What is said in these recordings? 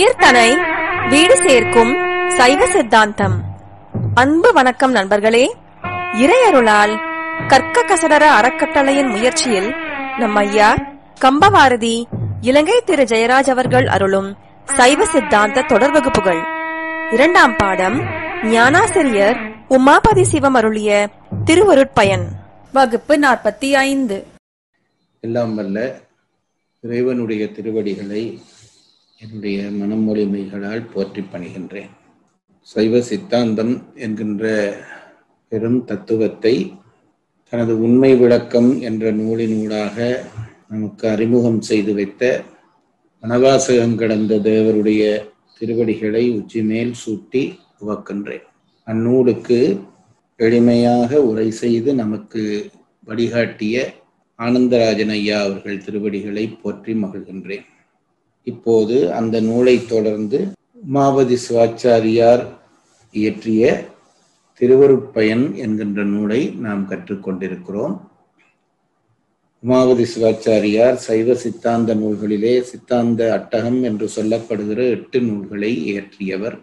உயிர்தனை வீடு சேர்க்கும் சைவ சித்தாந்தம் அன்பு வணக்கம் நண்பர்களே இறையருளால் கற்க கசடர அறக்கட்டளையின் முயற்சியில் நம் ஐயா கம்பவாரதி இலங்கை திரு ஜெயராஜ் அவர்கள் அருளும் சைவ சித்தாந்த தொடர் வகுப்புகள் இரண்டாம் பாடம் ஞானாசிரியர் உமாபதி சிவம் அருளிய திருவருட்பயன் வகுப்பு நாற்பத்தி ஐந்து எல்லாம் வல்ல இறைவனுடைய திருவடிகளை என்னுடைய மனமொழிமைகளால் போற்றி பணிகின்றேன் சைவ சித்தாந்தம் என்கின்ற பெரும் தத்துவத்தை தனது உண்மை விளக்கம் என்ற நூலினூடாக நமக்கு அறிமுகம் செய்து வைத்த வனவாசகம் கடந்த தேவருடைய திருவடிகளை உச்சி மேல் சூட்டி உவக்கின்றேன் அந்நூலுக்கு எளிமையாக உரை செய்து நமக்கு வழிகாட்டிய ஆனந்தராஜன் ஐயா அவர்கள் திருவடிகளை போற்றி மகிழ்கின்றேன் இப்போது அந்த நூலை தொடர்ந்து உமாபதி சிவாச்சாரியார் இயற்றிய திருவருட்பயன் என்கின்ற நூலை நாம் கற்றுக்கொண்டிருக்கிறோம் உமாபதி சிவாச்சாரியார் சைவ சித்தாந்த நூல்களிலே சித்தாந்த அட்டகம் என்று சொல்லப்படுகிற எட்டு நூல்களை இயற்றியவர்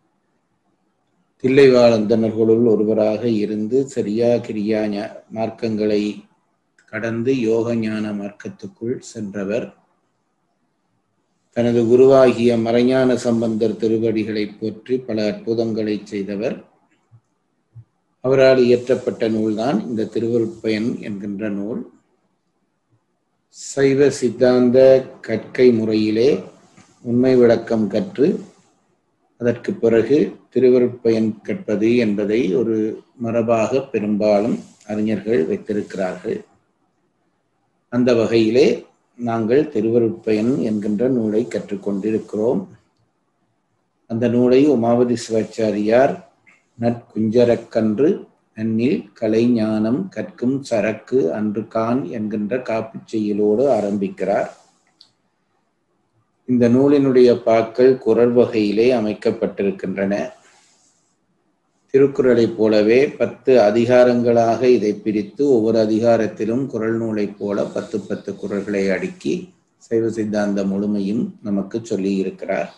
தில்லைவாழந்தனர்களுள் ஒருவராக இருந்து சரியா கிரியா ஞா- மார்க்கங்களை கடந்து யோக ஞான மார்க்கத்துக்குள் சென்றவர் தனது குருவாகிய மறைஞான சம்பந்தர் திருவடிகளை போற்றி பல அற்புதங்களை செய்தவர் அவரால் இயற்றப்பட்ட நூல்தான் இந்த திருவருட்பயன் என்கின்ற நூல் சைவ சித்தாந்த கற்கை முறையிலே உண்மை விளக்கம் கற்று அதற்கு பிறகு திருவருட்பயன் கற்பது என்பதை ஒரு மரபாக பெரும்பாலும் அறிஞர்கள் வைத்திருக்கிறார்கள் அந்த வகையிலே நாங்கள் திருவருட்பயன் என்கின்ற நூலை கற்றுக்கொண்டிருக்கிறோம் அந்த நூலை உமாவதி சிவாச்சாரியார் நற்குஞ்சரக்கன்று நன்னில் கலைஞானம் கற்கும் சரக்கு அன்று கான் என்கின்ற காப்புச் செய்யுளோடு ஆரம்பிக்கிறார் இந்த நூலினுடைய பாக்கள் குரல் வகையிலே அமைக்கப்பட்டிருக்கின்றன திருக்குறளைப் போலவே பத்து அதிகாரங்களாக இதை பிரித்து ஒவ்வொரு அதிகாரத்திலும் குரல் நூலைப் போல பத்து பத்து குரல்களை அடுக்கி சைவ சித்தாந்த முழுமையும் நமக்கு சொல்லி இருக்கிறார்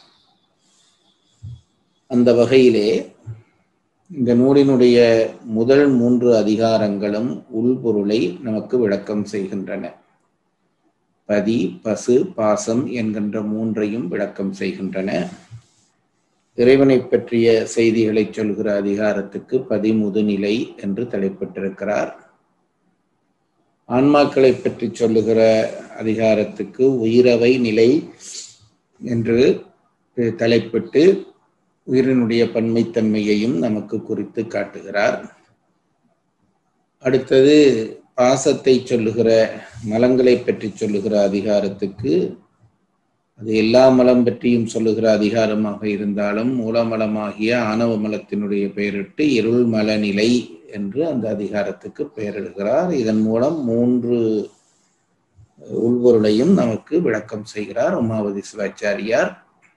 அந்த வகையிலே இந்த நூலினுடைய முதல் மூன்று அதிகாரங்களும் உள்பொருளை நமக்கு விளக்கம் செய்கின்றன பதி பசு பாசம் என்கின்ற மூன்றையும் விளக்கம் செய்கின்றன இறைவனை பற்றிய செய்திகளை சொல்கிற அதிகாரத்துக்கு பதிமுதுநிலை என்று தலைப்பிட்டிருக்கிறார் ஆன்மாக்களை பற்றி சொல்லுகிற அதிகாரத்துக்கு உயிரவை நிலை என்று தலைப்பிட்டு உயிரினுடைய பன்மைத்தன்மையையும் நமக்கு குறித்து காட்டுகிறார் அடுத்தது பாசத்தை சொல்லுகிற மலங்களை பற்றி சொல்லுகிற அதிகாரத்துக்கு அது எல்லா மலம் பற்றியும் சொல்லுகிற அதிகாரமாக இருந்தாலும் மூலமலமாகிய ஆணவ மலத்தினுடைய பெயரிட்டு இருள் மலநிலை என்று அந்த அதிகாரத்துக்கு பெயரிடுகிறார் இதன் மூலம் மூன்று உள்பொருளையும் நமக்கு விளக்கம் செய்கிறார் உமாவதி சிவாச்சாரியார்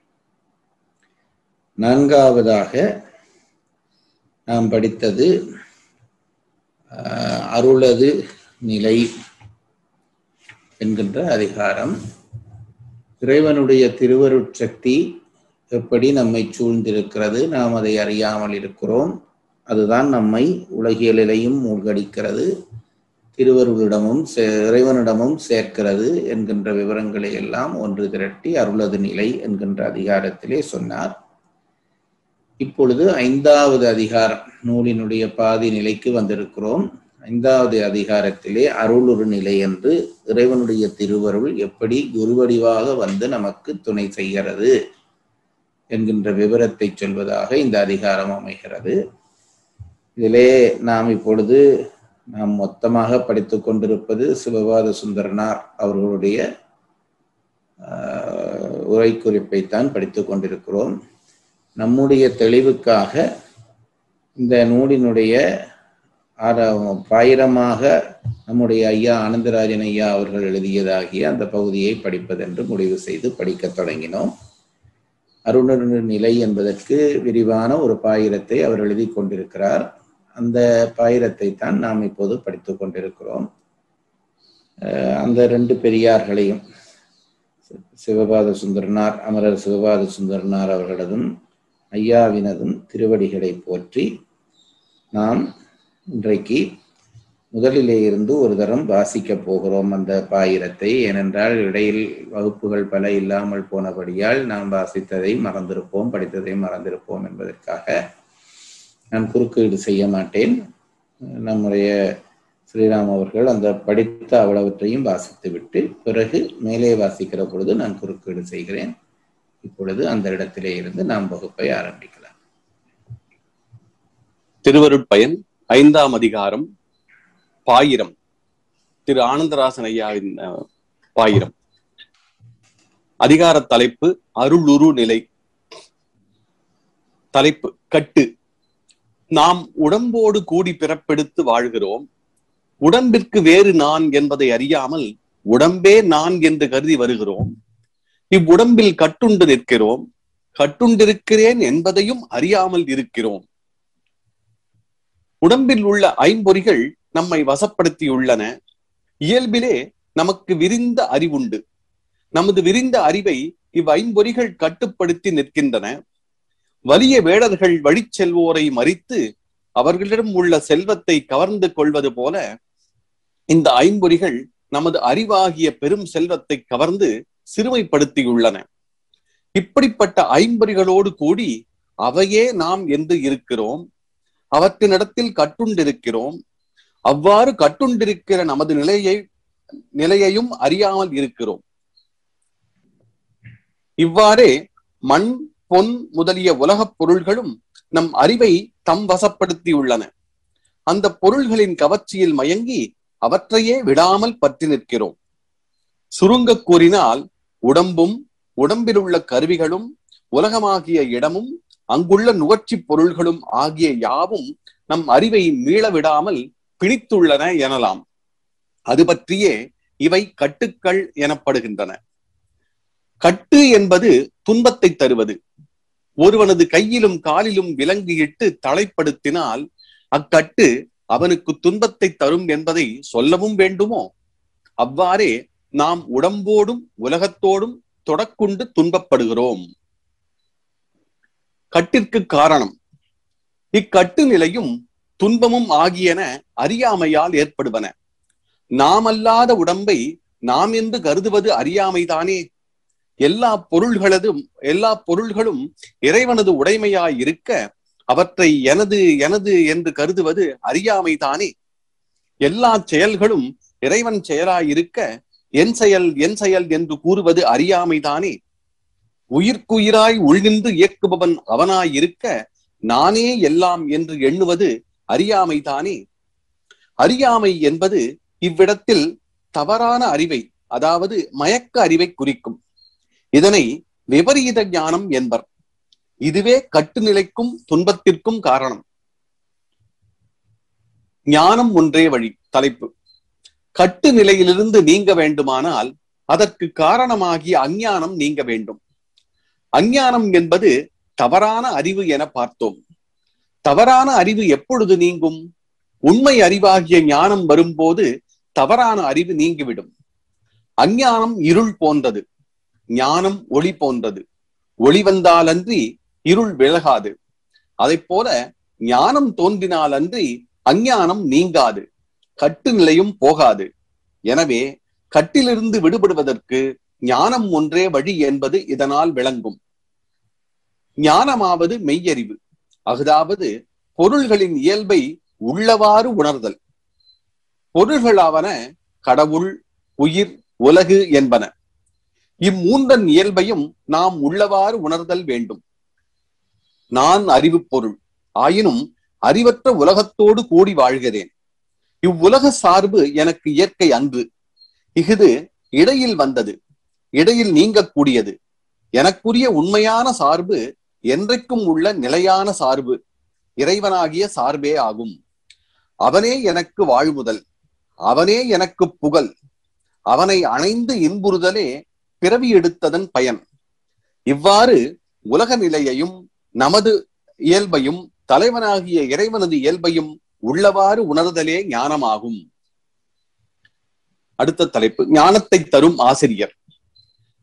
நான்காவதாக நாம் படித்தது ஆஹ், அருளது நிலை என்கின்ற அதிகாரம் இறைவனுடைய திருவருட்சக்தி எப்படி நம்மை சூழ்ந்திருக்கிறது நாம் அதை அறியாமல் இருக்கிறோம் அதுதான் நம்மை உலகியலிலையும் மூழ்கடிக்கிறது திருவருளிடமும் சே- இறைவனிடமும் சேர்க்கிறது என்கின்ற விவரங்களை எல்லாம் ஒன்று திரட்டி அருளது நிலை என்கின்ற அதிகாரத்திலே சொன்னார் இப்பொழுது ஐந்தாவது அதிகாரம் நூலினுடைய பாதி நிலைக்கு வந்திருக்கிறோம் ஐந்தாவது அதிகாரத்திலே அருளுரு நிலை என்று இறைவனுடைய திருவருள் எப்படி குருவடிவாக வந்து நமக்கு துணை செய்கிறது என்கின்ற விவரத்தை சொல்வதாக இந்த அதிகாரம் அமைகிறது இதிலே நாம் இப்பொழுது நாம் மொத்தமாக படித்துக் கொண்டிருப்பது சிவபாத சுந்தரனார் அவர்களுடைய ஆஹ், உரை குறிப்பைத்தான் படித்துக் கொண்டிருக்கிறோம் நம்முடைய தெளிவுக்காக இந்த நூலினுடைய ஆற- பாயிரமாக நம்முடைய ஐயா ஆனந்தராஜன் ஐயா அவர்கள் எழுதியதாகிய அந்த பகுதியை படிப்பதென்று முடிவு செய்து படிக்கத் தொடங்கினோம் அருணர் நிலை என்பதற்கு விரிவான ஒரு பாயிரத்தை அவர் எழுதி கொண்டிருக்கிறார் அந்த பாயிரத்தை தான் நாம் இப்போது படித்துக் கொண்டிருக்கிறோம் அஹ் அந்த ரெண்டு பெரியார்களையும் சிவபாத சுந்தரனார் அமரர் சிவபாத சுந்தரனார் அவர்களதும் ஐயாவினதும் திருவடிகளை போற்றி நாம் இன்றைக்கு முதலிலே இருந்து ஒரு தரம் வாசிக்கப் போகிறோம் அந்த பாயிரத்தை ஏனென்றால் இடையில் வகுப்புகள் பல இல்லாமல் போனபடியால் நாம் வாசித்ததை மறந்திருப்போம் படித்ததை மறந்திருப்போம் என்பதற்காக நான் குறுக்கீடு செய்ய மாட்டேன் நம்முடைய ஸ்ரீராம் அவர்கள் அந்த படித்த அவ்வளவற்றையும் வாசித்து விட்டு பிறகு மேலே வாசிக்கிற பொழுது நான் குறுக்கீடு செய்கிறேன் இப்பொழுது அந்த இடத்திலே இருந்து நாம் வகுப்பை ஆரம்பிக்கலாம் திருவருட்பயன் ஐந்தாம் அதிகாரம் பாயிரம் திரு ஆனந்தராசன் ஐயாவின் அஹ், பாயிரம் அதிகார தலைப்பு அருளுரு நிலை தலைப்பு கட்டு நாம் உடம்போடு கூடி பிறப்பெடுத்து வாழ்கிறோம் உடம்பிற்கு வேறு நான் என்பதை அறியாமல் உடம்பே நான் என்று கருதி வருகிறோம் இவ்வுடம்பில் கட்டுண்டு நிற்கிறோம் கட்டுண்டிருக்கிறேன் என்பதையும் அறியாமல் இருக்கிறோம் உடம்பில் உள்ள ஐம்பொறிகள் நம்மை வசப்படுத்தியுள்ளன இயல்பிலே நமக்கு விரிந்த அறிவுண்டு நமது விரிந்த அறிவை இவ் ஐம்பொறிகள் கட்டுப்படுத்தி நிற்கின்றன வலிய வேடர்கள் வழிச் செல்வோரை மறித்து அவர்களிடம் உள்ள செல்வத்தை கவர்ந்து கொள்வது போல இந்த ஐம்பொறிகள் நமது அறிவாகிய பெரும் செல்வத்தை கவர்ந்து சிறுமைப்படுத்தியுள்ளன இப்படிப்பட்ட ஐம்பொறிகளோடு கூடி அவையே நாம் என்று இருக்கிறோம் அவற்றினிடத்தில் கட்டுண்டிருக்கிறோம் அவ்வாறு கட்டுண்டிருக்கிற நமது நிலையை நிலையையும் அறியாமல் இருக்கிறோம் இவ்வாறே மண் பொன் முதலிய உலகப் பொருள்களும் நம் அறிவை தம் வசப்படுத்தியுள்ளன அந்த பொருள்களின் கவர்ச்சியில் மயங்கி அவற்றையே விடாமல் பற்றி நிற்கிறோம் சுருங்க கூறினால் உடம்பும் உடம்பில் உள்ள கருவிகளும் உலகமாகிய இடமும் அங்குள்ள நுகர்ச்சி பொருள்களும் ஆகிய யாவும் நம் அறிவை மீள விடாமல் பிணித்துள்ளன எனலாம் அது பற்றியே இவை கட்டுக்கள் எனப்படுகின்றன கட்டு என்பது துன்பத்தை தருவது ஒருவனது கையிலும் காலிலும் விலங்கிட்டு தலைப்படுத்தினால் அக்கட்டு அவனுக்கு துன்பத்தை தரும் என்பதை சொல்லவும் வேண்டுமோ அவ்வாறே நாம் உடம்போடும் உலகத்தோடும் தொடக்குண்டு துன்பப்படுகிறோம் கட்டிற்கு காரணம் இக்கட்டு நிலையும் துன்பமும் ஆகியன அறியாமையால் ஏற்படுவன நாமல்லாத உடம்பை நாம் என்று கருதுவது அறியாமைதானே எல்லா பொருள்களதும் எல்லா பொருள்களும் இறைவனது உடைமையாய் இருக்க அவற்றை எனது எனது என்று கருதுவது அறியாமைதானே எல்லா செயல்களும் இறைவன் செயலாய் இருக்க என் செயல் என் செயல் என்று கூறுவது அறியாமைதானே உயிர்க்குயிராய் உள்நின்று இயக்குபவன் அவனாய் இருக்க நானே எல்லாம் என்று எண்ணுவது அறியாமைதானே அறியாமை என்பது இவ்விடத்தில் தவறான அறிவை அதாவது மயக்க அறிவை குறிக்கும் இதனை விபரீத ஞானம் என்பர் இதுவே கட்டுநிலைக்கும் துன்பத்திற்கும் காரணம் ஞானம் ஒன்றே வழி தலைப்பு கட்டு நிலையிலிருந்து நீங்க வேண்டுமானால் அதற்கு காரணமாகிய அஞ்ஞானம் நீங்க வேண்டும் அஞ்ஞானம் என்பது தவறான அறிவு என பார்த்தோம் தவறான அறிவு எப்பொழுது நீங்கும் உண்மை அறிவாகிய ஞானம் வரும்போது தவறான அறிவு நீங்கிவிடும் அஞ்ஞானம் இருள் போன்றது ஞானம் ஒளி போன்றது ஒளி வந்தாலன்றி இருள் விலகாது அதை போல ஞானம் தோன்றினாலன்றி அஞ்ஞானம் நீங்காது கட்டு நிலையும் போகாது எனவே கட்டிலிருந்து விடுபடுவதற்கு ஞானம் ஒன்றே வழி என்பது இதனால் விளங்கும் ஞானமாவது மெய்யறிவு அதாவது பொருள்களின் இயல்பை உள்ளவாறு உணர்தல் பொருள்களாவன கடவுள் உயிர் உலகு என்பன இம்மூன்றன் இயல்பையும் நாம் உள்ளவாறு உணர்தல் வேண்டும் நான் அறிவு பொருள் ஆயினும் அறிவற்ற உலகத்தோடு கூடி வாழ்கிறேன் இவ்வுலக சார்பு எனக்கு இயற்கை அன்று இஃது இடையில் வந்தது இடையில் நீங்கக்கூடியது எனக்குரிய உண்மையான சார்பு என்றைக்கும் உள்ள நிலையான சார்பு இறைவனாகிய சார்பே ஆகும் அவனே எனக்கு வாழ்முதல் அவனே எனக்கு புகழ் அவனை அணைந்து இன்புறுதலே பிறவி எடுத்ததன் பயன் இவ்வாறு உலக நிலையையும் நமது இயல்பையும் தலைவனாகிய இறைவனது இயல்பையும் உள்ளவாறு உணர்தலே ஞானமாகும் அடுத்த தலைப்பு ஞானத்தை தரும் ஆசிரியர்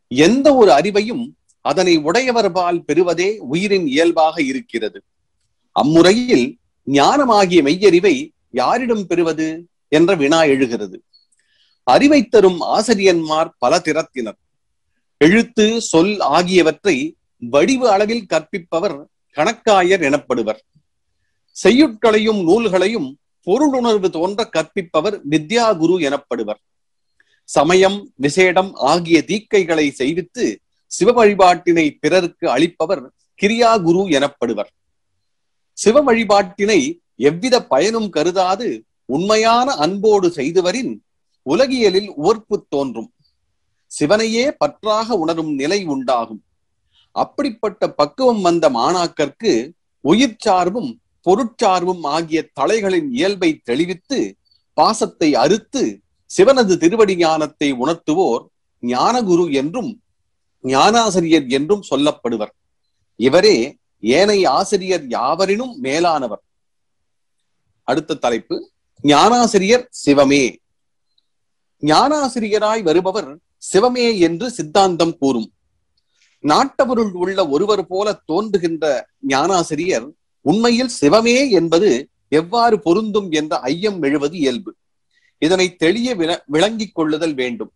எந்த ஒரு அறிவையும் அதனை உடையவர்பால் பெறுவதே உயிரின் இயல்பாக இருக்கிறது அம்முறையில் ஞானமாகிய மெய்யறிவை யாரிடம் பெறுவது என்ற வினா எழுகிறது அறிவை தரும் ஆசிரியன்மார் பல திறத்தினர் எழுத்து சொல் ஆகியவற்றை வடிவு அளவில் கற்பிப்பவர் கணக்காயர் எனப்படுவர் செய்யுட்களையும் நூல்களையும் பொருளுணர்வு தோன்ற கற்பிப்பவர் வித்யாகுரு எனப்படுவர் சமயம் விசேடம் ஆகிய தீக்கைகளை செய்வித்து சிவ வழிபாட்டினை பிறருக்கு அளிப்பவர் கிரியா குரு எனப்படுவர் சிவ வழிபாட்டினை எவ்வித பயனும் கருதாது உண்மையான அன்போடு செய்துவரின் உலகியலில் உவர்ப்பு தோன்றும் சிவனையே பற்றாக உணரும் நிலை உண்டாகும் அப்படிப்பட்ட பக்குவம் வந்த மாணாக்கர்க்கு உயிர் சார்பும் பொருட்சார்பும் ஆகிய தலைகளின் இயல்பை தெளிவித்து பாசத்தை அறுத்து சிவனது திருவடி ஞானத்தை உணர்த்துவோர் ஞானகுரு என்றும் ஞானாசிரியர் என்றும் சொல்லப்படுவர் இவரே ஏனைய ஆசிரியர் யாவரினும் மேலானவர் அடுத்த தலைப்பு ஞானாசிரியர் சிவமே ஞானாசிரியராய் வருபவர் சிவமே என்று சித்தாந்தம் கூறும் நாட்டவருள் உள்ள ஒருவர் போல தோன்றுகின்ற ஞானாசிரியர் உண்மையில் சிவமே என்பது எவ்வாறு பொருந்தும் என்ற ஐயம் எழுவது இயல்பு இதனை தெளிய விளங்கிக் கொள்ளுதல் வேண்டும்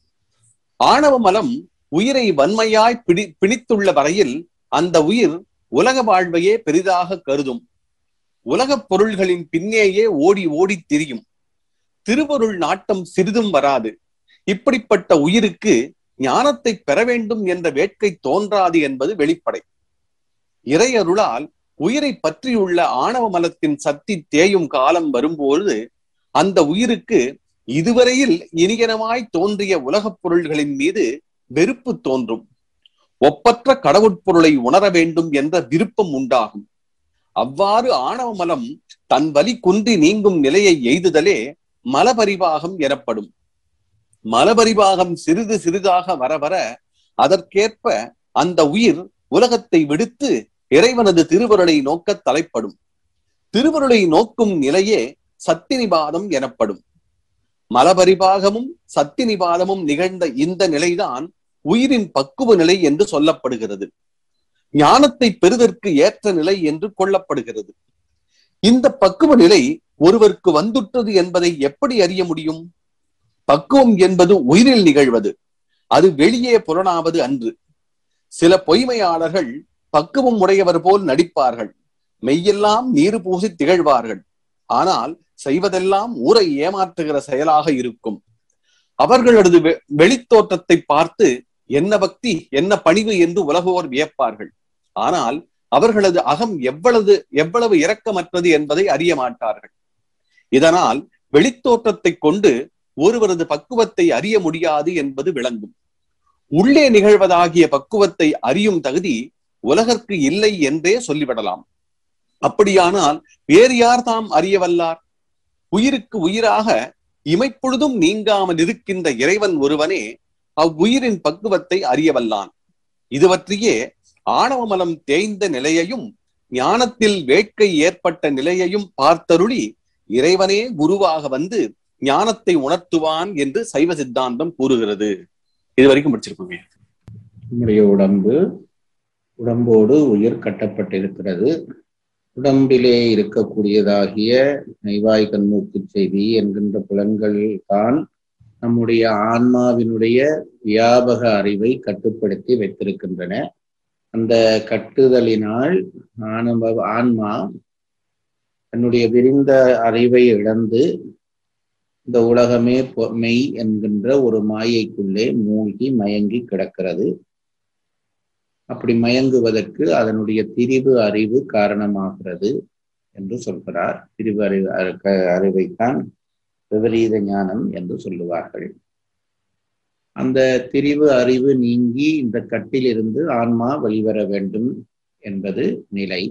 ஆணவ மலம் உயிரை வன்மையாய் பிடி பிணித்துள்ள வரையில் அந்த உயிர் உலக வாழ்வையே பெரிதாக கருதும் உலகப் பொருள்களின் பின்னேயே ஓடி ஓடி திரியும் திருவருள் நாட்டம் சிறிதும் வராது இப்படிப்பட்ட உயிருக்கு ஞானத்தை பெற வேண்டும் என்ற வேட்கை தோன்றாது என்பது வெளிப்படை இறையருளால் உயிரை பற்றியுள்ள ஆணவ மலத்தின் சக்தி தேயும் காலம் வரும்போது அந்த உயிருக்கு இதுவரையில் இனியனமாய் தோன்றிய உலகப் பொருள்களின் மீது வெறுப்பு தோன்றும் ஒப்பற்ற கடவுட்பொருளை உணர வேண்டும் என்ற விருப்பம் உண்டாகும் அவ்வாறு ஆணவ மலம் தன் வலி குன்றி நீங்கும் நிலையை எய்துதலே மலபரிவாகம் எனப்படும் மலபரிவாகம் சிறிது சிறிதாக வர வர அதற்கேற்ப அந்த உயிர் உலகத்தை விடுத்து இறைவனது திருவருளை நோக்க தலைப்படும் திருவருளை நோக்கும் நிலையே சத்தினிபாதம் எனப்படும் மலபரிபாகமும் சத்தினிபாதமும் நிகழ்ந்த இந்த நிலைதான் உயிரின் பக்குவ நிலை என்று சொல்லப்படுகிறது ஞானத்தை பெறுவதற்கு ஏற்ற நிலை என்று கொள்ளப்படுகிறது இந்த பக்குவ நிலை ஒருவருக்கு வந்துற்றது என்பதை எப்படி அறிய முடியும் பக்குவம் என்பது உயிரில் நிகழ்வது அது வெளியே புலனாவது அன்று சில பொய்மையாளர்கள் பக்குவம் உடையவர் போல் நடிப்பார்கள் மெய்யெல்லாம் நீர் பூசி திகழ்வார்கள் ஆனால் செய்வதெல்லாம் ஊரை ஏமாற்றுகிற செயலாக இருக்கும் அவர்களது வெளித்தோற்றத்தை பார்த்து என்ன பக்தி என்ன பணிவு என்று உலகோர் வியப்பார்கள் ஆனால் அவர்களது அகம் எவ்வளவு எவ்வளவு இரக்கமற்றது என்பதை அறிய மாட்டார்கள் இதனால் வெளித்தோற்றத்தை கொண்டு ஒருவரது பக்குவத்தை அறிய முடியாது என்பது விளங்கும் உள்ளே நிகழ்வதாகிய பக்குவத்தை அறியும் தகுதி உலகற்கு இல்லை என்றே சொல்லிவிடலாம் அப்படியானால் வேறு யார் தாம் அறியவல்லார் உயிருக்கு உயிராக இமைப்பொழுதும் நீங்காமல் இருக்கின்ற இறைவன் ஒருவனே அவ்வுயிரின் பக்குவத்தை அறியவல்லான் இது பற்றியே ஆணவமலம் தேய்ந்த நிலையையும் ஞானத்தில் வேட்கை ஏற்பட்ட நிலையையும் பார்த்தருளி இறைவனே குருவாக வந்து ஞானத்தை உணர்த்துவான் என்று சைவ சித்தாந்தம் கூறுகிறது இது வரைக்கும் முடிச்சிருக்கோங்க நம்முடைய உடம்பு உடம்போடு உயிர் கட்டப்பட்டிருக்கிறது உடம்பிலே இருக்கக்கூடியதாகிய நைவாய் கண்மூக்கு செய்தி என்கின்ற புலன்கள் தான் நம்முடைய ஆன்மாவினுடைய வியாபக அறிவை கட்டுப்படுத்தி வைத்திருக்கின்றன அந்த கட்டுதலினால் ஆனவ ஆன்மா தன்னுடைய விரிந்த அறிவை இழந்து இந்த உலகமே மெய் என்கின்ற ஒரு மாயைக்குள்ளே மூழ்கி மயங்கி கிடக்கிறது அப்படி மயங்குவதற்கு அதனுடைய திரிவு அறிவு காரணமாகிறது என்று சொல்கிறார் திரிவு அறிவு அறிவைத்தான் விபரீத ஞானம் என்று சொல்லுவார்கள் அந்த திரிவு அறிவு நீங்கி இந்த கட்டிலிருந்து ஆன்மா வெளிவர வேண்டும் என்பது நிலை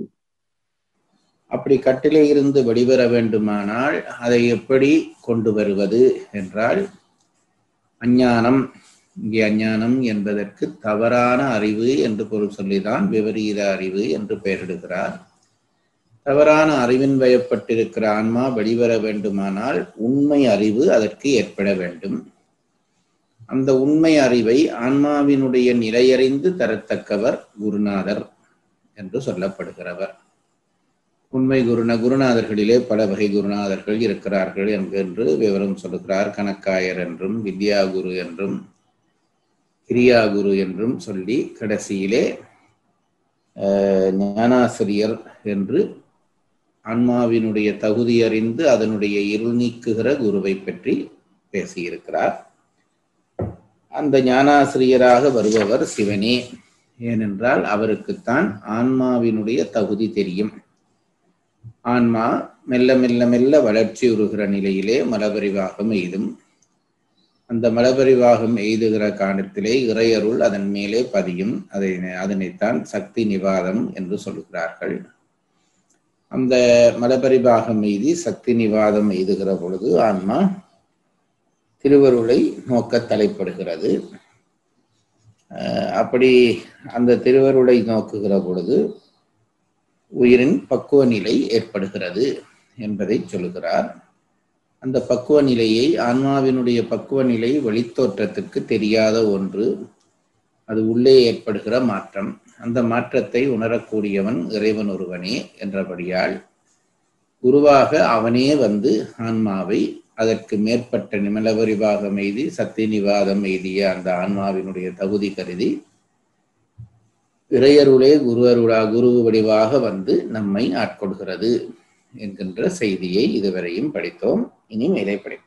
அப்படி கட்டிலே இருந்து வெளிவர வேண்டுமானால் அதை எப்படி கொண்டு வருவது என்றால் அஞ்ஞானம் இங்கே அஞ்ஞானம் என்பதற்கு தவறான அறிவு என்று பொருள் சொல்லிதான் விபரீத அறிவு என்று பெயரிடுகிறார் தவறான அறிவின் வயப்பட்டிருக்கிற ஆன்மா வெளிவர வேண்டுமானால் உண்மை அறிவு அதற்கு ஏற்பட வேண்டும் அந்த உண்மை அறிவை ஆன்மாவினுடைய நிலையறிந்து தரத்தக்கவர் குருநாதர் என்று சொல்லப்படுகிறவர் உண்மை குருந குருநாதர்களிலே பல வகை குருநாதர்கள் இருக்கிறார்கள் என்று விவரம் சொல்லுகிறார் கணக்காயர் என்றும் வித்யா குரு என்றும் கிரியா குரு என்றும் சொல்லி கடைசியிலே அஹ், ஞானாசிரியர் என்று ஆன்மாவினுடைய தகுதி அறிந்து அதனுடைய இருள் நீக்குகிற குருவை பற்றி பேசியிருக்கிறார் அந்த ஞானாசிரியராக வருபவர் சிவனே ஏனென்றால் அவருக்குத்தான் ஆன்மாவினுடைய தகுதி தெரியும் ஆன்மா மெல்ல மெல்ல மெல்ல வளர்ச்சி உறுகிற நிலையிலே மலபரிவாகம் எய்தும் அந்த மலபரிவாகம் எய்துகிற காலத்திலே இறையருள் அதன் மேலே பதியும் அதை அதனைத்தான் சக்தி நிவாதம் என்று சொல்கிறார்கள் அந்த மலபரிபாகம் எய்தி சக்தி நிவாதம் எய்துகிற பொழுது ஆன்மா திருவருளை நோக்க தலைப்படுகிறது அஹ் அப்படி அந்த திருவருளை நோக்குகிற பொழுது உயிரின் பக்குவ நிலை ஏற்படுகிறது என்பதை சொல்லுகிறார் அந்த பக்குவ நிலையை ஆன்மாவினுடைய பக்குவ நிலை வெளித்தோற்றத்துக்கு தெரியாத ஒன்று அது உள்ளே ஏற்படுகிற மாற்றம் அந்த மாற்றத்தை உணரக்கூடியவன் இறைவன் ஒருவனே என்றபடியால் குருவாக அவனே வந்து ஆன்மாவை அதற்கு மேற்பட்ட நிமலபரிவாகம் எய்தி சத்திய நிவாதம் எய்திய அந்த ஆன்மாவினுடைய தகுதி கருதி இறையருளே குரு அருளா குரு வடிவாக வந்து நம்மை ஆட்கொள்கிறது என்கின்ற செய்தியை இதுவரையும் படித்தோம் இனி மேலே படிப்போம்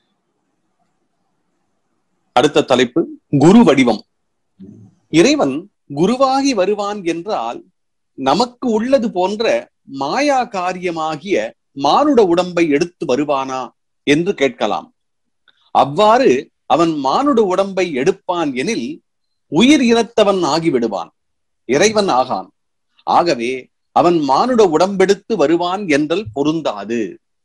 அடுத்த தலைப்பு குரு வடிவம் இறைவன் குருவாகி வருவான் என்றால் நமக்கு உள்ளது போன்ற மாயா காரியமாகிய மானுட உடம்பை எடுத்து வருவானா என்று கேட்கலாம் அவ்வாறு அவன் மானுட உடம்பை எடுப்பான் எனில் உயிர் இனத்தவன் ஆகிவிடுவான் இறைவன் ஆகான் ஆகவே அவன் மானுட உடம்பெடுத்து வருவான் என்றல் பொருந்தாது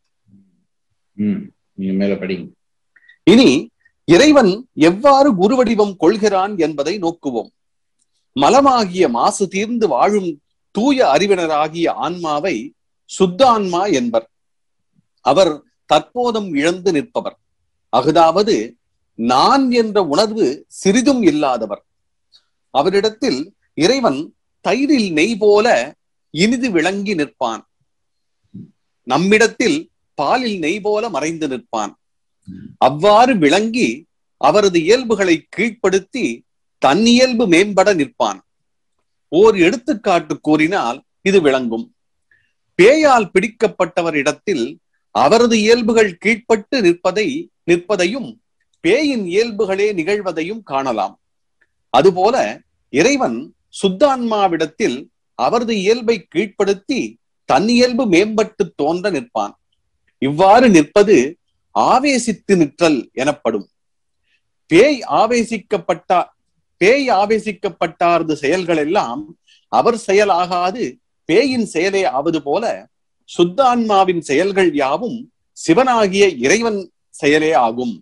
ம் நீங்க மேல படிங்க இனி இறைவன் எவ்வாறு குருவடிவம் கொள்கிறான் என்பதை நோக்குவோம் மலமாகிய மாசு தீர்ந்து வாழும் தூய அறிவினராகிய ஆன்மாவை சுத்தான்மா என்பர் அவர் தற்போதம் இழந்து நிற்பவர் அஃதாவது நான் என்ற உணர்வு சிறிதும் இல்லாதவர் அவரிடத்தில் இறைவன் தயிரில் நெய் போல இனிது விளங்கி நிற்பான் நம்மிடத்தில் பாலில் நெய் போல மறைந்து நிற்பான் அவ்வாறு விளங்கி அவரது இயல்புகளை கீழ்ப்படுத்தி தன்னியல்பு மேம்பட நிற்பான் ஓர் எடுத்துக்காட்டு கூறினால் இது விளங்கும் பேயால் பிடிக்கப்பட்டவர் இடத்தில் அவரது இயல்புகள் கீழ்ப்பட்டு நிற்பதை நிற்பதையும் பேயின் இயல்புகளே நிகழ்வதையும் காணலாம் அதுபோல இறைவன் சுத்தான்மாவிடத்தில் அவரது இயல்பை கீழ்ப்படுத்தி தன்னியல்பு மேம்பட்டு தோன்ற நிற்பான் இவ்வாறு நிற்பது ஆவேசித்து நிற்றல் எனப்படும் பேய் ஆவேசிக்கப்பட்ட பேய் ஆவேசிக்கப்பட்டாரது செயல்கள் எல்லாம் அவர் செயலாகாது பேயின் செயலே ஆவது போல சுத்தான்மாவின் செயல்கள் யாவும் சிவனாகிய இறைவன் செயலே ஆகும்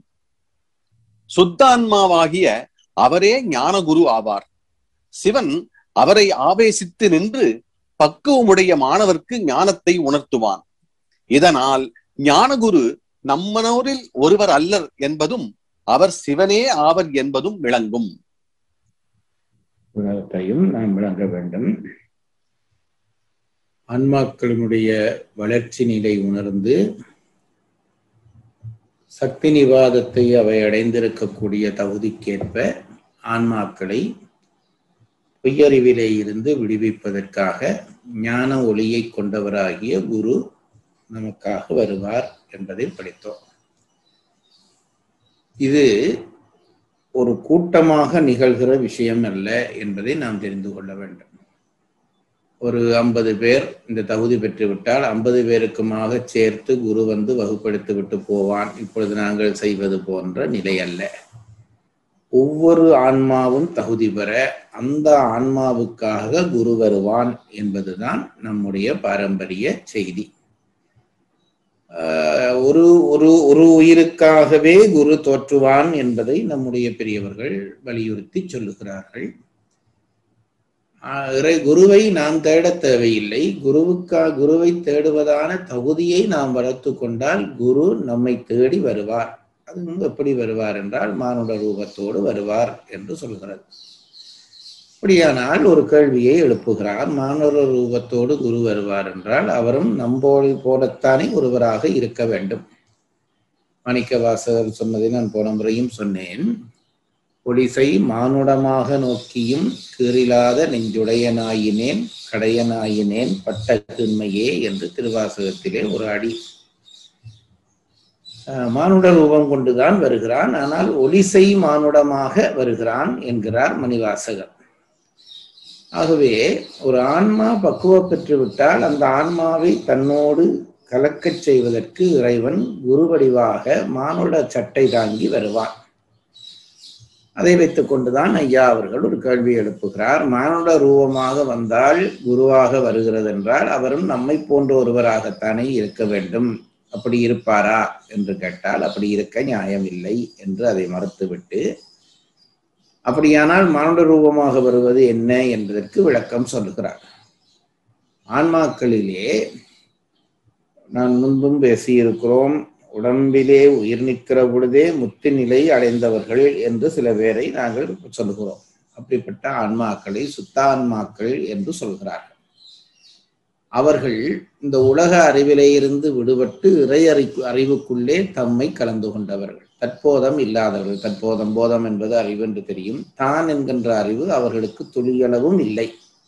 சுத்தான்மாவாகிய அவரே ஞானகுரு ஆவார் சிவன் அவரை ஆவேசித்து நின்று பக்குவமுடைய மாணவர்க்கு ஞானத்தை உணர்த்துவான் இதனால் ஞானகுரு நம்மனோரில் ஒருவர் அல்லர் என்பதும் அவர் சிவனே ஆவர் என்பதும் விளங்கும் உணர்த்தையும் நாம் விளங்க வேண்டும் ஆன்மாக்களினுடைய வளர்ச்சி நிலை உணர்ந்து சக்தி நிவாதத்தை அவை அடைந்திருக்கக்கூடிய தகுதிக்கேற்ப ஆன்மாக்களை பொய்யறிவிலே இருந்து விடுவிப்பதற்காக ஞான ஒளியை கொண்டவராகிய குரு நமக்காக வருவார் என்பதை படித்தோம் இது ஒரு கூட்டமாக நிகழ்கிற விஷயம் அல்ல என்பதை நாம் தெரிந்து கொள்ள வேண்டும் ஒரு ஐம்பது பேர் இந்த தகுதி பெற்றுவிட்டால் ஐம்பது பேருக்குமாக சேர்த்து குரு வந்து வகுப்படுத்தி விட்டு போவான் இப்பொழுது நாங்கள் செய்வது போன்ற நிலை அல்ல ஒவ்வொரு ஆன்மாவும் தகுதி பெற அந்த ஆன்மாவுக்காக குரு வருவான் என்பதுதான் நம்முடைய பாரம்பரிய செய்தி ஆஹ் ஒரு ஒரு ஒரு உயிருக்காகவே குரு தோற்றுவான் என்பதை நம்முடைய பெரியவர்கள் வலியுறுத்தி சொல்லுகிறார்கள் ஆஹ் இறை குருவை நாம் தேடத் தேவையில்லை குருவுக்கா குருவை தேடுவதான தகுதியை நாம் வளர்த்து கொண்டால் குரு நம்மை தேடி வருவார் அதுவும் எப்படி வருவார் என்றால் மானுட ரூபத்தோடு வருவார் என்று சொல்கிறது அப்படியானால் ஒரு கேள்வியை எழுப்புகிறார் மானுட ரூபத்தோடு குரு வருவார் என்றால் அவரும் நம்போழி போலத்தானே ஒருவராக இருக்க வேண்டும் மாணிக்க வாசகர் சொன்னதை நான் போன முறையும் சொன்னேன் பொலிசை மானுடமாக நோக்கியும் கீறிலாத நெஞ்சுடையனாயினேன் கடையனாயினேன் பட்ட திண்மையே என்று திருவாசகத்திலே ஒரு அடி அஹ், மானுட ரூபம் கொண்டுதான் வருகிறான் ஆனால் ஒலிசை மானுடமாக வருகிறான் என்கிறார் மணிவாசகர் ஆகவே ஒரு ஆன்மா பக்குவம் பெற்று விட்டால் அந்த ஆன்மாவை தன்னோடு கலக்கச் செய்வதற்கு இறைவன் குருவடிவாக மானுட சட்டை தாங்கி வருவான் அதை வைத்துக் கொண்டுதான் ஐயா அவர்கள் ஒரு கேள்வி எழுப்புகிறார் மானுட ரூபமாக வந்தால் குருவாக வருகிறது என்றால் அவரும் நம்மை போன்ற ஒருவராகத்தானே இருக்க வேண்டும் அப்படி இருப்பாரா என்று கேட்டால் அப்படி இருக்க நியாயம் இல்லை என்று அதை மறுத்துவிட்டு அப்படியானால் மானுட ரூபமாக வருவது என்ன என்பதற்கு விளக்கம் சொல்லுகிறார் ஆன்மாக்களிலே நான் முன்பும் பேசியிருக்கிறோம் உடம்பிலே உயிர் நிற்கிற பொழுதே முத்து நிலை அடைந்தவர்கள் என்று சில பேரை நாங்கள் சொல்கிறோம் அப்படிப்பட்ட ஆன்மாக்களை சுத்தான்மாக்கள் என்று சொல்கிறார்கள் அவர்கள் இந்த உலக அறிவிலே இருந்து விடுபட்டு இறை அறிவு அறிவுக்குள்ளே தம்மை கலந்து கொண்டவர்கள் தற்போதம் இல்லாதவர்கள் தற்போதம் போதம் என்பது அறிவு என்று தெரியும் தான் என்கின்ற அறிவு அவர்களுக்கு துளியளவும் இல்லை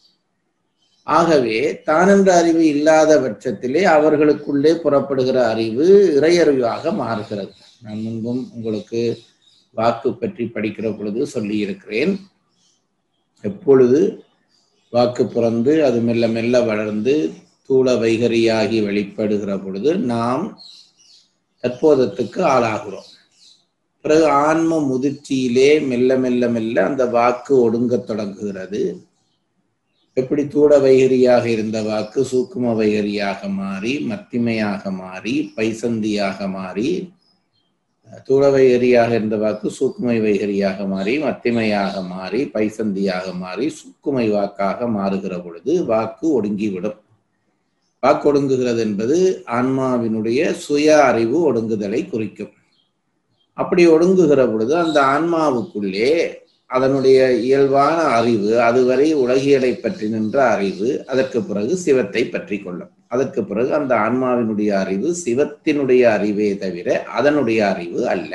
ஆகவே தான் என்ற அறிவு இல்லாத பட்சத்திலே அவர்களுக்குள்ளே புறப்படுகிற அறிவு இறையறிவாக மாறுகிறது நான் முன்பும் உங்களுக்கு வாக்கு பற்றி படிக்கிற பொழுது சொல்லி இருக்கிறேன் எப்பொழுது வாக்கு பிறந்து அது மெல்ல மெல்ல வளர்ந்து தூள வைகரியாகி வெளிப்படுகிற பொழுது நாம் தற்போதத்துக்கு ஆளாகிறோம் பிறகு ஆன்ம முதிர்ச்சியிலே மெல்ல மெல்ல மெல்ல அந்த வாக்கு ஒடுங்கத் தொடங்குகிறது எப்படி தூட வைகரியாக இருந்த வாக்கு சூக்கும வைகரியாக மாறி மத்திமையாக மாறி பைசந்தியாக மாறி தூட வைகரியாக இருந்த வாக்கு சூக்குமை வைகரியாக மாறி மத்திமையாக மாறி பைசந்தியாக மாறி சூக்குமை வாக்காக மாறுகிற பொழுது வாக்கு ஒடுங்கிவிடும் வாக்கு ஒடுங்குகிறது என்பது ஆன்மாவினுடைய சுய அறிவு ஒடுங்குதலை குறிக்கும் அப்படி ஒடுங்குகிற பொழுது அந்த ஆன்மாவுக்குள்ளே அதனுடைய இயல்பான அறிவு அதுவரை உலகியலை பற்றி நின்ற அறிவு அதற்கு பிறகு சிவத்தை பற்றி கொள்ளும் அதற்கு பிறகு அந்த ஆன்மாவினுடைய அறிவு சிவத்தினுடைய அறிவே தவிர அதனுடைய அறிவு அல்ல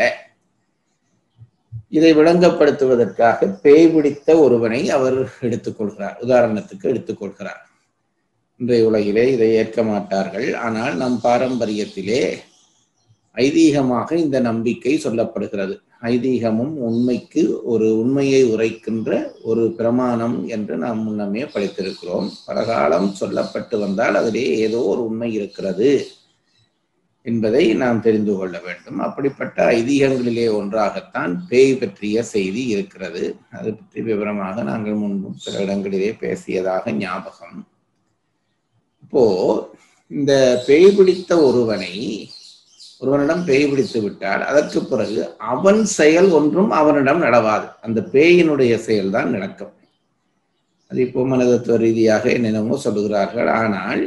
இதை விளங்கப்படுத்துவதற்காக பேய் பிடித்த ஒருவனை அவர் எடுத்துக்கொள்கிறார் உதாரணத்துக்கு எடுத்துக்கொள்கிறார் இன்றைய உலகிலே இதை ஏற்க மாட்டார்கள் ஆனால் நம் பாரம்பரியத்திலே ஐதீகமாக இந்த நம்பிக்கை சொல்லப்படுகிறது ஐதீகமும் உண்மைக்கு ஒரு உண்மையை உரைக்கின்ற ஒரு பிரமாணம் என்று நாம் முன்னமே படித்திருக்கிறோம் பலகாலம் சொல்லப்பட்டு வந்தால் அதிலே ஏதோ ஒரு உண்மை இருக்கிறது என்பதை நாம் தெரிந்து கொள்ள வேண்டும் அப்படிப்பட்ட ஐதீகங்களிலே ஒன்றாகத்தான் பேய் பற்றிய செய்தி இருக்கிறது அது பற்றி விவரமாக நாங்கள் முன்பும் சில இடங்களிலே பேசியதாக ஞாபகம் இப்போ இந்த பேய் பிடித்த ஒருவனை ஒருவனிடம் பேய் பிடித்து விட்டால் அதற்கு பிறகு அவன் செயல் ஒன்றும் அவனிடம் நடவாது அந்த பேயினுடைய செயல்தான் நடக்கும் அது இப்போ மனதத்துவ ரீதியாக என்னென்னமோ சொல்லுகிறார்கள் ஆனால்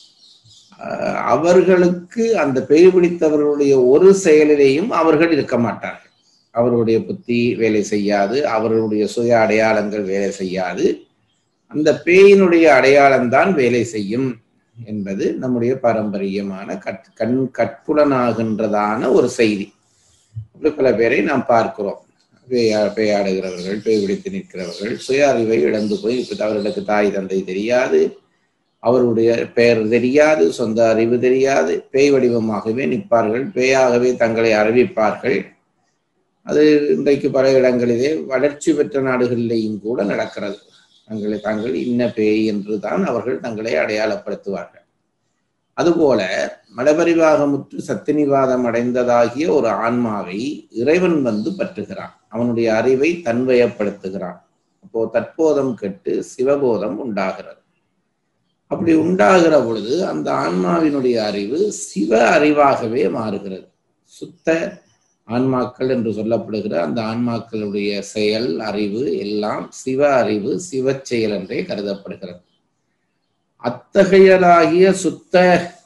அவர்களுக்கு அந்த பேய் பிடித்தவர்களுடைய ஒரு செயலிலேயும் அவர்கள் இருக்க மாட்டார்கள் அவர்களுடைய புத்தி வேலை செய்யாது அவர்களுடைய சுய அடையாளங்கள் வேலை செய்யாது அந்த பேயினுடைய அடையாளம்தான் வேலை செய்யும் என்பது நம்முடைய பாரம்பரியமான கட் கண் கட்புலனாகின்றதான ஒரு செய்தி அப்படி பல பேரை நாம் பார்க்கிறோம் பேயா பேயாடுகிறவர்கள் பேய் பிடித்து நிற்கிறவர்கள் சுய அறிவை இழந்து போய் இப்ப அவர்களுக்கு தாய் தந்தை தெரியாது அவருடைய பெயர் தெரியாது சொந்த அறிவு தெரியாது பேய் வடிவமாகவே நிற்பார்கள் பேயாகவே தங்களை அறிவிப்பார்கள் அது இன்றைக்கு பல இடங்களிலே வளர்ச்சி பெற்ற நாடுகளிலேயும் கூட நடக்கிறது தங்களை தாங்கள் இன்ன பேய் என்று தான் அவர்கள் தங்களை அடையாளப்படுத்துவார்கள் அதுபோல மடபரிவாகமுற்று சத்தினிவாதம் அடைந்ததாகிய ஒரு ஆன்மாவை இறைவன் வந்து பற்றுகிறான் அவனுடைய அறிவை தன்வயப்படுத்துகிறான் அப்போ தற்போதம் கெட்டு சிவபோதம் உண்டாகிறது அப்படி உண்டாகிற பொழுது அந்த ஆன்மாவினுடைய அறிவு சிவ அறிவாகவே மாறுகிறது சுத்த ஆன்மாக்கள் என்று சொல்லப்படுகிற அந்த ஆன்மாக்களுடைய செயல் அறிவு எல்லாம் சிவ அறிவு சிவ செயல் என்றே கருதப்படுகிறது அத்தகையதாகிய சுத்த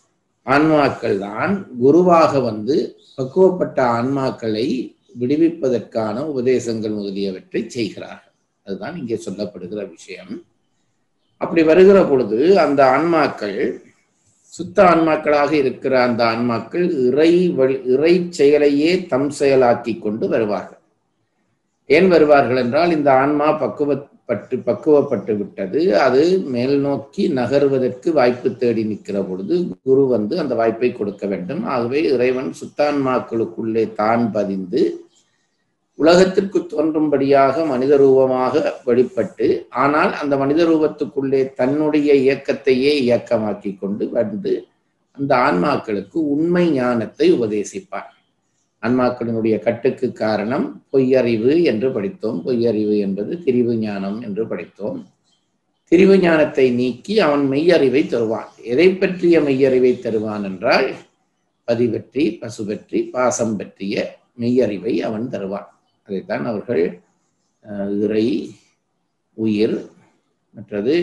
ஆன்மாக்கள் தான் குருவாக வந்து பக்குவப்பட்ட ஆன்மாக்களை விடுவிப்பதற்கான உபதேசங்கள் முதலியவற்றை செய்கிறார்கள் அதுதான் இங்கே சொல்லப்படுகிற விஷயம் அப்படி வருகிற பொழுது அந்த ஆன்மாக்கள் சுத்த ஆன்மாக்களாக இருக்கிற அந்த ஆன்மாக்கள் இறை வழி இறை செயலையே தம் செயலாக்கி கொண்டு வருவார்கள் ஏன் வருவார்கள் என்றால் இந்த ஆன்மா பக்குவப்பட்டு பக்குவப்பட்டு விட்டது அது மேல் நோக்கி நகர்வதற்கு வாய்ப்பு தேடி நிற்கிற பொழுது குரு வந்து அந்த வாய்ப்பை கொடுக்க வேண்டும் ஆகவே இறைவன் சுத்தான்மாக்களுக்குள்ளே தான் பதிந்து உலகத்திற்கு தோன்றும்படியாக மனித ரூபமாக வெளிப்பட்டு ஆனால் அந்த மனித ரூபத்துக்குள்ளே தன்னுடைய இயக்கத்தையே இயக்கமாக்கி கொண்டு வந்து அந்த ஆன்மாக்களுக்கு உண்மை ஞானத்தை உபதேசிப்பார் ஆன்மாக்களினுடைய கட்டுக்கு காரணம் பொய்யறிவு என்று படித்தோம் பொய்யறிவு என்பது திரிவு ஞானம் என்று படித்தோம் திரிவு ஞானத்தை நீக்கி அவன் மெய்யறிவை தருவான் எதை பற்றிய மெய்யறிவை தருவான் என்றால் பதி பற்றி பசு பற்றி பாசம் பற்றிய மெய்யறிவை அவன் தருவான் அதைத்தான் அவர்கள் அஹ், இறை உயிர் மற்றது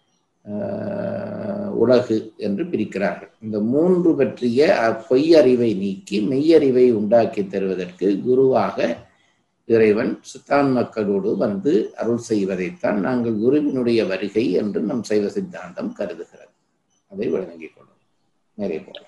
அஹ், உலகு என்று பிரிக்கிறார்கள் இந்த மூன்று பற்றிய அ- பொய்யறிவை நீக்கி மெய்யறிவை உண்டாக்கி தருவதற்கு குருவாக இறைவன் சுத்தான் மக்களோடு வந்து அருள் செய்வதைத்தான் நாங்கள் குருவினுடைய வருகை என்று நம் சைவ சித்தாந்தம் கருதுகிறது அதை விளங்கிக் கொள்ளும் நிறைய போகலாம்